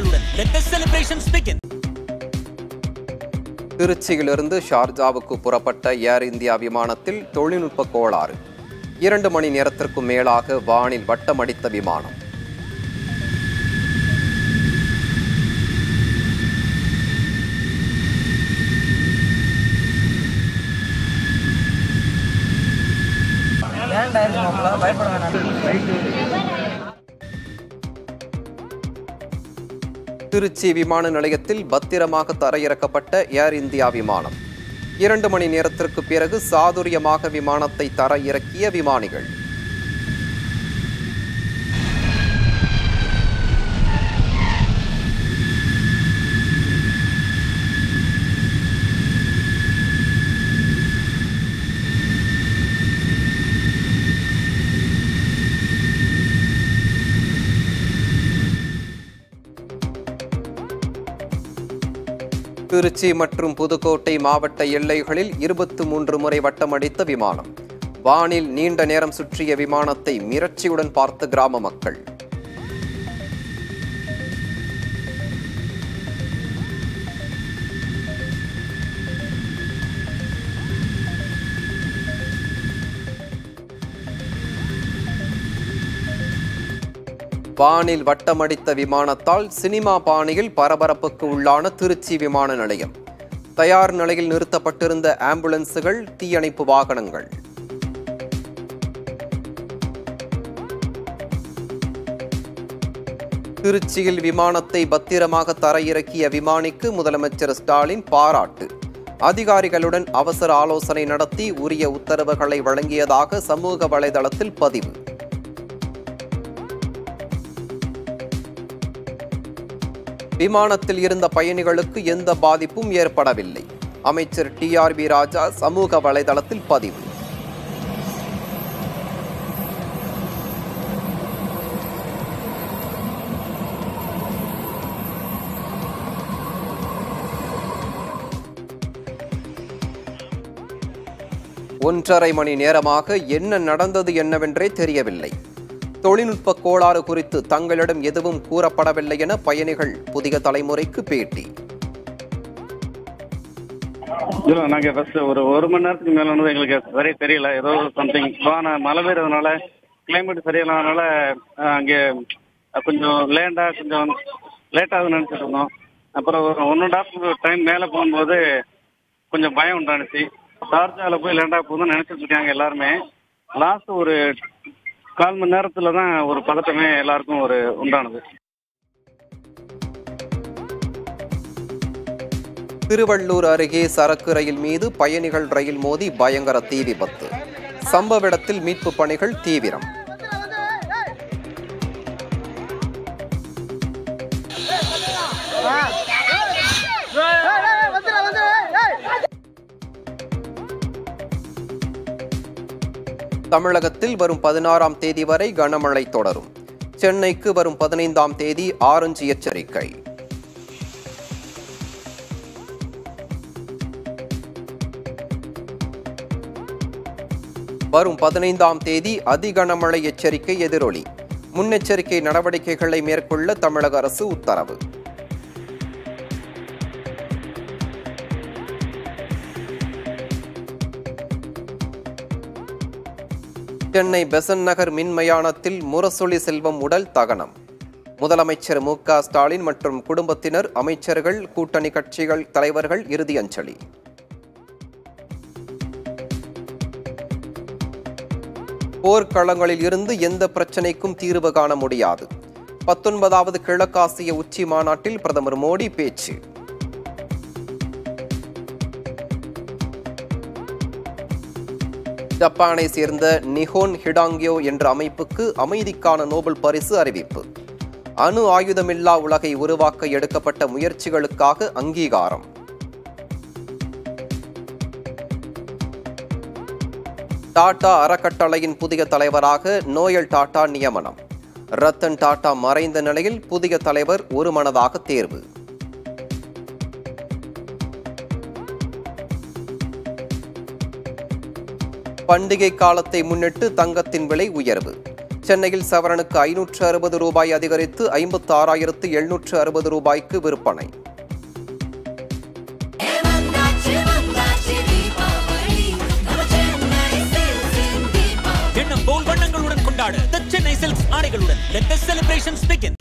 கொண்டாட்டங்களுடன் let the celebrations begin திருச்சியிலிருந்து ஷார்ஜாவுக்கு புறப்பட்ட ஏர் India விமானத்தில் தொழில்நுட்ப கோளாறு இரண்டு மணி நேரத்திற்கும் மேலாக வானில் வட்டமடித்த விமானம் திருச்சி விமான நிலையத்தில் பத்திரமாக தரையிறக்கப்பட்ட ஏர் இந்தியா விமானம் இரண்டு மணி நேரத்திற்கு பிறகு சாதுரியமாக விமானத்தை தரையிறக்கிய விமானிகள் திருச்சி மற்றும் புதுக்கோட்டை மாவட்ட எல்லைகளில் இருபத்து மூன்று முறை வட்டமடித்த விமானம் வானில் நீண்ட நேரம் சுற்றிய விமானத்தை மிரட்சியுடன் பார்த்த கிராம மக்கள் வானில் வட்டமடித்த விமானத்தால் சினிமா பாணியில் பரபரப்புக்கு உள்ளான திருச்சி விமான நிலையம் தயார் நிலையில் நிறுத்தப்பட்டிருந்த ஆம்புலன்ஸுகள் தீயணைப்பு வாகனங்கள் திருச்சியில் விமானத்தை பத்திரமாக தரையிறக்கிய விமானிக்கு முதலமைச்சர் ஸ்டாலின் பாராட்டு அதிகாரிகளுடன் அவசர ஆலோசனை நடத்தி உரிய உத்தரவுகளை வழங்கியதாக சமூக வலைதளத்தில் பதிவு விமானத்தில் இருந்த பயணிகளுக்கு எந்த பாதிப்பும் ஏற்படவில்லை அமைச்சர் டிஆர்பி ராஜா சமூக வலைதளத்தில் பதிவு ஒன்றரை மணி நேரமாக என்ன நடந்தது என்னவென்றே தெரியவில்லை தொழில்நுட்ப கோளாறு குறித்து தங்களிடம் எதுவும் கூறப்படவில்லை என பயணிகள் புதிய தலைமுறைக்கு பேட்டி இல்லை நாங்கள் ஃபர்ஸ்ட் ஒரு ஒரு மணி நேரத்துக்கு மேலே வந்து எங்களுக்கு சரியா தெரியல ஏதோ சம்திங் வான மழை பெய்யறதுனால கிளைமேட் சரியில்லாதனால அஹ், அங்கே கொஞ்சம் லேண்டாக கொஞ்சம் லேட் ஆகுதுன்னு நினச்சிட்டு இருந்தோம் அப்புறம் ஒரு ஒன் அண்ட் ஹாஃப் டைம் மேலே போகும்போது கொஞ்சம் பயம் உண்டானுச்சு ஷார்ஜாவில் போய் லேண்டாக போகுதுன்னு நினச்சிட்டு இருக்காங்க எல்லாருமே லாஸ்ட் ஒரு கால் மணி நேரத்தில் தான் ஒரு பதட்டமே எல்லாருக்கும் ஒரு உண்டானது திருவள்ளூர் அருகே சரக்கு ரயில் மீது பயணிகள் ரயில் மோதி பயங்கர தீ விபத்து சம்பவ இடத்தில் மீட்பு பணிகள் தீவிரம் தமிழகத்தில் வரும் பதினாறாம் தேதி வரை கனமழை தொடரும் சென்னைக்கு வரும் பதினைந்தாம் தேதி ஆரஞ்சு எச்சரிக்கை வரும் பதினைந்தாம் தேதி அதிகனமழை எச்சரிக்கை எதிரொலி முன்னெச்சரிக்கை நடவடிக்கைகளை மேற்கொள்ள தமிழக அரசு உத்தரவு சென்னை பெசன் நகர் மின்மயானத்தில் முரசொலி செல்வம் உடல் தகனம் முதலமைச்சர் மு க ஸ்டாலின் மற்றும் குடும்பத்தினர் அமைச்சர்கள் கூட்டணி கட்சிகள் தலைவர்கள் இறுதி அஞ்சலி போர்க்களங்களில் இருந்து எந்த பிரச்சனைக்கும் தீர்வு காண முடியாது பத்தொன்பதாவது கிழக்காசிய உச்சி மாநாட்டில் பிரதமர் மோடி பேச்சு ஜப்பானை சேர்ந்த நிஹோன் ஹிடாங்கியோ என்ற அமைப்புக்கு அமைதிக்கான நோபல் பரிசு அறிவிப்பு அணு ஆயுதமில்லா உலகை உருவாக்க எடுக்கப்பட்ட முயற்சிகளுக்காக அங்கீகாரம் டாடா அறக்கட்டளையின் புதிய தலைவராக நோயல் டாடா நியமனம் ரத்தன் டாடா மறைந்த நிலையில் புதிய தலைவர் ஒருமனதாக தேர்வு பண்டிகை காலத்தை முன்னிட்டு தங்கத்தின் விலை உயர்வு சென்னையில் சவரனுக்கு ஐநூற்று அறுபது ரூபாய் அதிகரித்து ஐம்பத்து ஆறாயிரத்து எழுநூற்று அறுபது ரூபாய்க்கு விற்பனை ஏவந்தாச்சு வந்தாச்சு தீபாவளி நம்ம சென்னை சில்க்ஸின் தீபாவளி எண்ணம் போல் வண்ணங்களுடன் கொண்டாடு The சென்னை சில்க்ஸ் ஆடைகளுடன் Let the celebrations begin